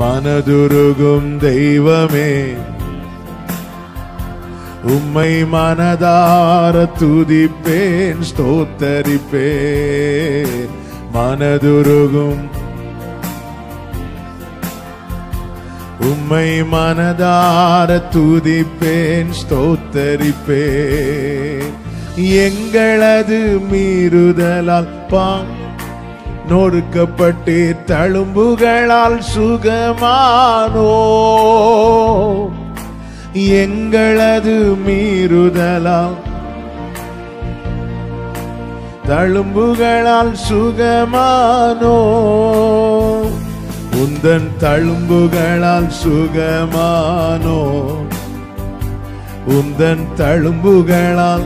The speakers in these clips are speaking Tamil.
மனதுருகும் தெய்வமே உம்மை மனதார துதிப்பேன் ஸ்தோத்தரிப்பேன் மனதுருகும் உம்மை மனதார துதிப்பேன் ஸ்தோத்தரிப்பேன் எங்களது மீறுதலால் பாம் நொறுக்கப்பட்டு தழும்புகளால் சுகமானோ எங்களது மீறுதலால் தழும்புகளால் சுகமானோ உந்தன் தழும்புகளால் சுகமானோ உந்தன் தழும்புகளால்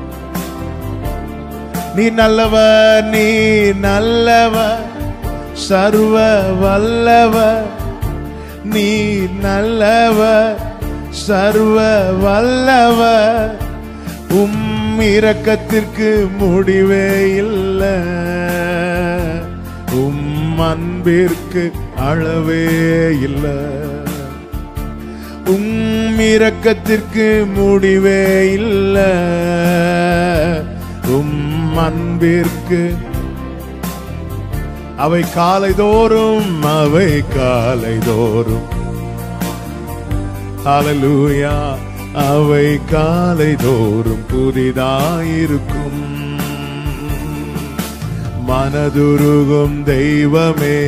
நீ நல்லவர் நீ நல்லவர் சர்வ வல்லவர் நீ நல்லவர் சர்வ வல்லவர் உம் இரக்கத்திற்கு முடிவே இல்லை உம் அன்பிற்கு அளவே இல்லை உம் இரக்கத்திற்கு முடிவே இல்லை உம் அன்பிற்கு அவை காலைதோறும் அவை காலைதோறும் ஹalleluya அவை காலைதோறும் புதிதாயிருக்கும் மனதுருகும் தெய்வமே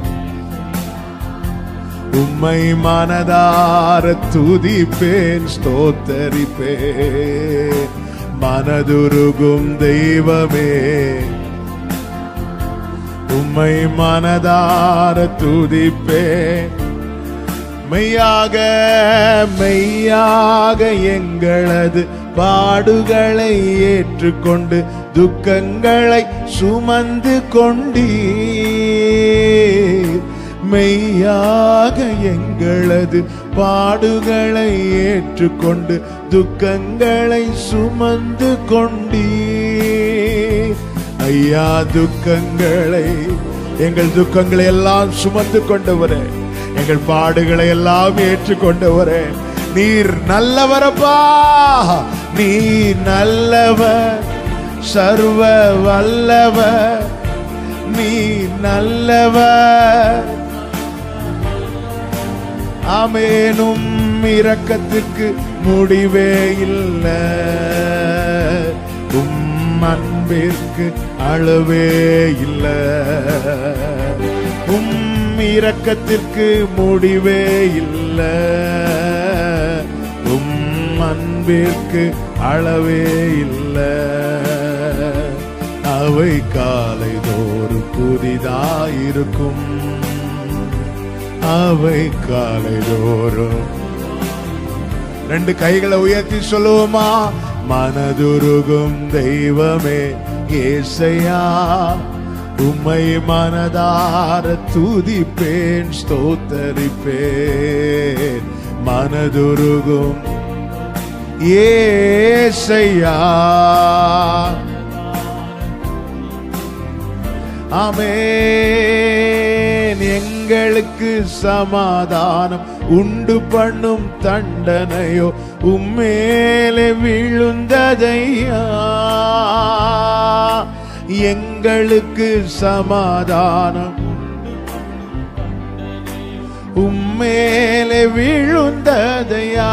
உம்மை மனதார துதிப்பேன் ஸ்தோத்தரிப்பேன் மனதுருகும் தெய்வமே உம்மை மனதார துதிப்பேன் மெய்யாக மெய்யாக எங்களது பாடுகளை ஏற்றுக்கொண்டு துக்கங்களை சுமந்து கொண்டீர் மெய்யாக எங்களது பாடுகளை ஏற்றுக்கொண்டு துக்கங்களை சுமந்து கொண்டீர் ஐயா துக்கங்களை எங்கள் துக்கங்களை எல்லாம் சுமந்து கொண்டவரே எங்கள் பாடுகளை எல்லாம் ஏற்றுக்கொண்டவரே நீர் நல்லவரப்பா நீ நல்லவர் சர்வ வல்லவர் நீ நல்லவர் ஆமேனும் இரக்கத்துக்கு முடிவே இல்லை உம் அன்பிற்கு அளவே இல்லை உம் இரக்கத்திற்கு முடிவே இல்லை உம் அன்பிற்கு அளவே இல்லை அவை காலைதோறும் புதிதாயிருக்கும் அவை காலைதோறும் ரெண்டு கைகளை உயர்த்தி சொல்லுவோமா மனதுருகும் தெய்வமே ஏசையா உம்மை மனதார துதிப்பேன் ஸ்தோத்தரிப்பேன் மனதுருகும் ஏசையா ஆமேன் எங்களுக்கு சமாதானம் உண்டு பண்ணும் தண்டனையோ உம்மேலே விழுந்ததையா எங்களுக்கு சமாதானம் உம்மேலே விழுந்ததையா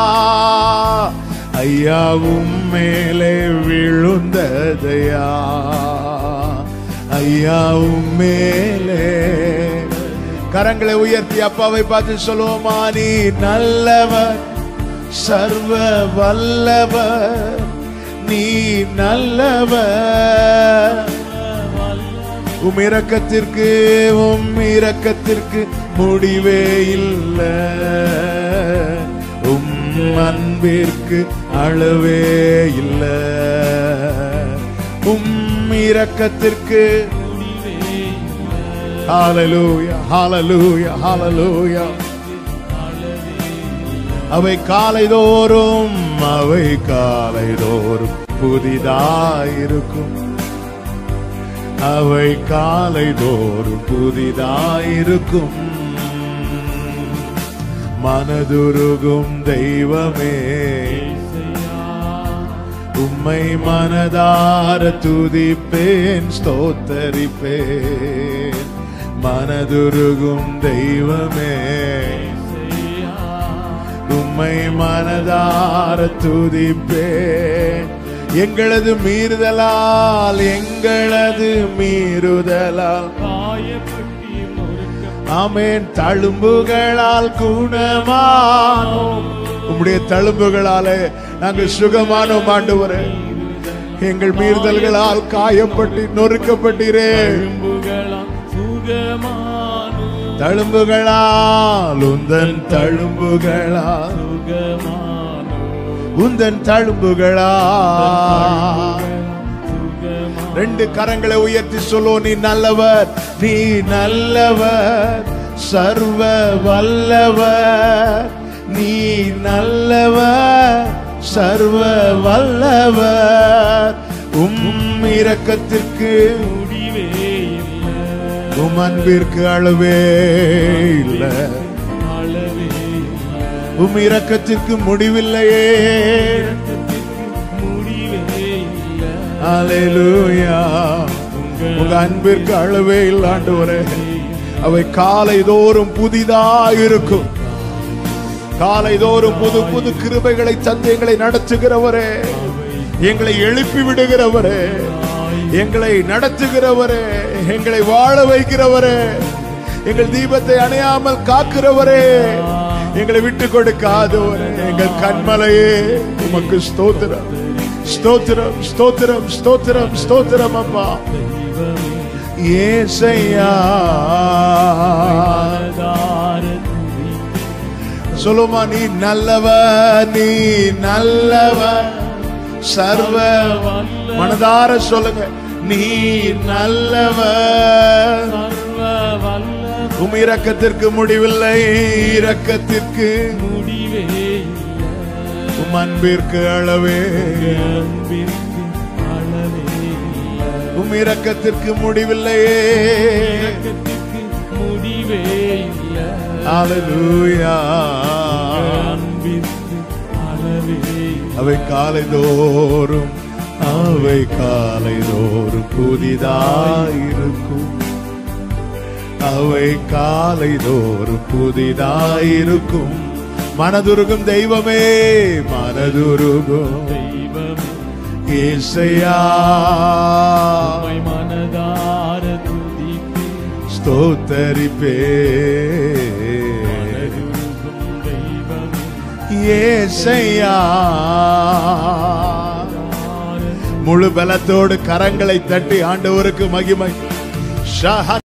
ஐயா உம்மேலே விழுந்ததையா ஐயா உம்மேலே கரங்களை உயர்த்தி அப்பாவை பார்த்து சொல்லுவோமா நீ நல்லவர் சர்வ வல்லவர் நீ நல்லவர் உம் இரக்கத்திற்கு உம் இரக்கத்திற்கு முடிவே இல்லை உம் அன்பிற்கு அளவே இல்லை உம் இரக்கத்திற்கு ஹalleluya ஹalleluya ஹalleluya அவை காலைதோறும் அவை காலைதோறும் புதிதாயிருக்கும் அவை காலைதோறும் புதிதாயிருக்கும் மனதுருகும் தெய்வமே உம்மை மனதார துதிப்பேன் ஸ்தோத்தரிப்பேன் மனதுருகும் தெய்வமே உம்மை மனதார துதிப்பேன் எங்களது மீறுதலால் எங்களது மீறுதலால் ஆமேன் தழும்புகளால் குணமானோம் உம்முடைய தழும்புகளாலே நாங்கள் சுகமானோம் ஆண்டவரே எங்கள் மீறுதல்களால் காயப்பட்டு நொறுக்கப்பட்டீரே தழும்புகளால் உந்தன் தழும்புகளால் உந்தன் தழும்புகளால் ரெண்டு கரங்களை உயர்த்தி சொல்லோ நீ நல்லவர் நீ நல்லவர் சர்வ வல்லவர் நீ நல்லவர் சர்வ வல்லவர் உம் இரக்கத்திற்கு உம் அன்பிற்கு அளவே இல்ல உம் இரக்கத்திற்கு முடிவில்லையே அலையூயா உங்க அன்பிற்கு அளவே இல்லாண்டவரே அவை காலை தோறும் புதிதா இருக்கும் காலை தோறும் புது புது கிருபைகளை தந்து எங்களை நடத்துகிறவரே எங்களை எழுப்பி விடுகிறவரே எங்களை நடத்துகிறவரே எங்களை வாழ வைக்கிறவரே எங்கள் தீபத்தை அணையாமல் காக்கிறவரே எங்களை விட்டு கொடுக்காதவரே எங்கள் கண்மலையே உமக்கு ஸ்தோத்திரம் ஸ்தோத்திரம் ஸ்தோத்திரம் ஸ்தோத்திரம் ஸ்தோத்திரம் அப்பா ஏசையா சொல்லுமா நீ நல்லவர் நீ நல்லவர் சர்வ மனதார சொல்லுங்க நீ நல்லவர் உம் இரக்கத்திற்கு முடிவில்லை இரக்கத்திற்கு உம் அன்பிற்கு அளவே உம் இரக்கத்திற்கு முடிவில்லையே Hallelujah. அவை காலை தோறும் அவை காலை தோறும் புதிதாயிருக்கும் அவை காலை தோறும் புதிதாயிருக்கும் மனதுருகும் தெய்வமே மனதுருகும் ஏசையா மனதார துதிப்பே ஸ்தோத்தரிப்பே ஏசையா முழு பலத்தோடு கரங்களை தட்டி ஆண்டவருக்கு மகிமை ஷஹ